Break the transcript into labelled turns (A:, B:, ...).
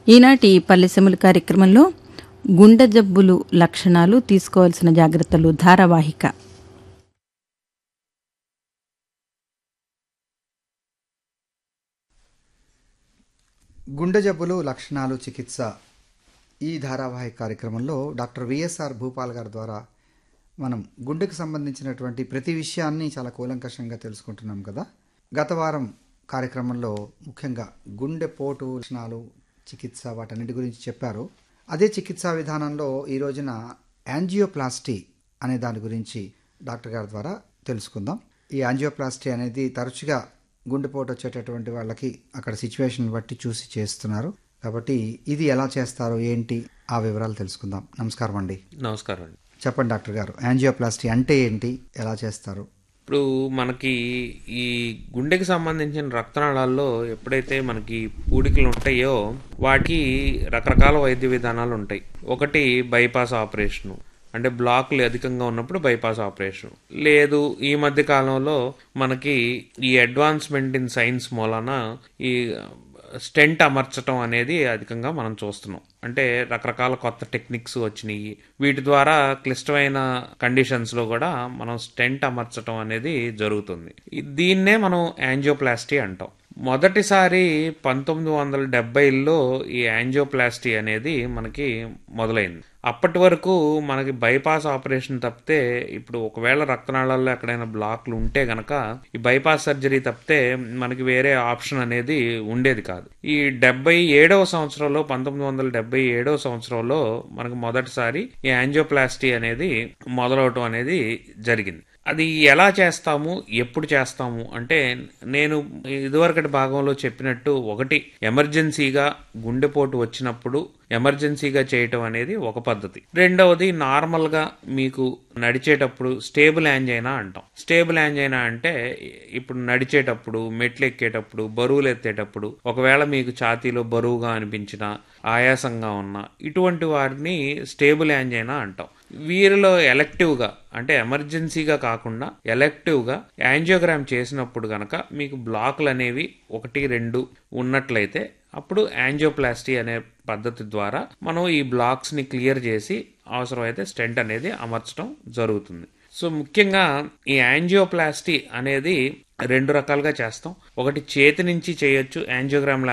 A: ఈనాటి పల్లెసెములు కార్యక్రమంలో గుండె జబ్బులు లక్షణాలు తీసుకోవాల్సిన జాగ్రత్తలు ధారావాహిక
B: గుండె జబ్బులు లక్షణాలు చికిత్స ఈ ధారావాహిక కార్యక్రమంలో డాక్టర్ విఎస్ఆర్ భూపాల్ గారి ద్వారా మనం గుండెకు సంబంధించినటువంటి ప్రతి విషయాన్ని చాలా కూలంకషంగా తెలుసుకుంటున్నాం కదా గత వారం కార్యక్రమంలో ముఖ్యంగా గుండె పోటు లక్షణాలు చికిత్స వాటన్నిటి గురించి చెప్పారు అదే చికిత్సా విధానంలో ఈ రోజున యాంజియోప్లాస్టీ అనే దాని గురించి డాక్టర్ గారి ద్వారా తెలుసుకుందాం ఈ యాంజియోప్లాస్టీ అనేది తరచుగా గుండెపోటు వచ్చేటటువంటి వాళ్ళకి అక్కడ సిచ్యువేషన్ బట్టి చూసి చేస్తున్నారు కాబట్టి ఇది ఎలా చేస్తారు ఏంటి ఆ వివరాలు తెలుసుకుందాం నమస్కారం అండి
C: నమస్కారం అండి
B: చెప్పండి డాక్టర్ గారు యాంజియోప్లాస్టీ అంటే ఏంటి ఎలా చేస్తారు
C: ఇప్పుడు మనకి ఈ గుండెకి సంబంధించిన రక్తనాళాల్లో ఎప్పుడైతే మనకి పూడికలు ఉంటాయో వాటికి రకరకాల వైద్య విధానాలు ఉంటాయి ఒకటి బైపాస్ ఆపరేషను అంటే బ్లాక్లు అధికంగా ఉన్నప్పుడు బైపాస్ ఆపరేషన్ లేదు ఈ మధ్య కాలంలో మనకి ఈ అడ్వాన్స్మెంట్ ఇన్ సైన్స్ మూలాన ఈ స్టెంట్ అమర్చటం అనేది అధికంగా మనం చూస్తున్నాం అంటే రకరకాల కొత్త టెక్నిక్స్ వచ్చినాయి వీటి ద్వారా క్లిష్టమైన కండిషన్స్లో కూడా మనం స్టెంట్ అమర్చటం అనేది జరుగుతుంది ఈ- దీన్నే మనం యాంజియోప్లాస్టీ అంటాం మొదటిసారి పంతొమ్మిది వందల డెబ్బైలో ఈ యాంజియోప్లాస్టీ అనేది మనకి మొదలైంది అప్పటి వరకు మనకి బైపాస్ ఆపరేషన్ తప్పితే ఇప్పుడు ఒకవేళ రక్తనాళాల్లో ఎక్కడైనా బ్లాక్లు ఉంటే గనక ఈ బైపాస్ సర్జరీ తప్పితే మనకి వేరే ఆప్షన్ అనేది ఉండేది కాదు ఈ డెబ్బై ఏడవ సంవత్సరంలో పంతొమ్మిది వందల డెబ్బై ఏడవ సంవత్సరంలో మనకు మొదటిసారి ఈ యాంజియోప్లాస్టీ అనేది మొదలవటం అనేది జరిగింది అది ఎలా చేస్తాము ఎప్పుడు చేస్తాము అంటే నేను ఇదివరకటి భాగంలో చెప్పినట్టు ఒకటి ఎమర్జెన్సీగా గుండెపోటు వచ్చినప్పుడు ఎమర్జెన్సీగా చేయటం అనేది ఒక పద్ధతి రెండవది నార్మల్గా మీకు నడిచేటప్పుడు స్టేబుల్ యాంజైనా అంటాం స్టేబుల్ యాంజైనా అంటే ఇప్పుడు నడిచేటప్పుడు మెట్లు ఎక్కేటప్పుడు బరువులు ఎత్తేటప్పుడు ఒకవేళ మీకు ఛాతీలో బరువుగా అనిపించిన ఆయాసంగా ఉన్న ఇటువంటి వారిని స్టేబుల్ యాంజైనా అంటాం వీరిలో ఎలెక్టివ్గా అంటే ఎమర్జెన్సీగా కాకుండా ఎలెక్టివ్గా యాంజియోగ్రామ్ చేసినప్పుడు గనక మీకు బ్లాక్లు అనేవి ఒకటి రెండు ఉన్నట్లయితే అప్పుడు యాంజియోప్లాస్టీ అనే పద్ధతి ద్వారా మనం ఈ బ్లాక్స్ని క్లియర్ చేసి అవసరమైతే స్టెంట్ అనేది అమర్చడం జరుగుతుంది సో ముఖ్యంగా ఈ యాంజియోప్లాస్టీ అనేది రెండు రకాలుగా చేస్తాం ఒకటి చేతి నుంచి చేయొచ్చు యాంజియోగ్రామ్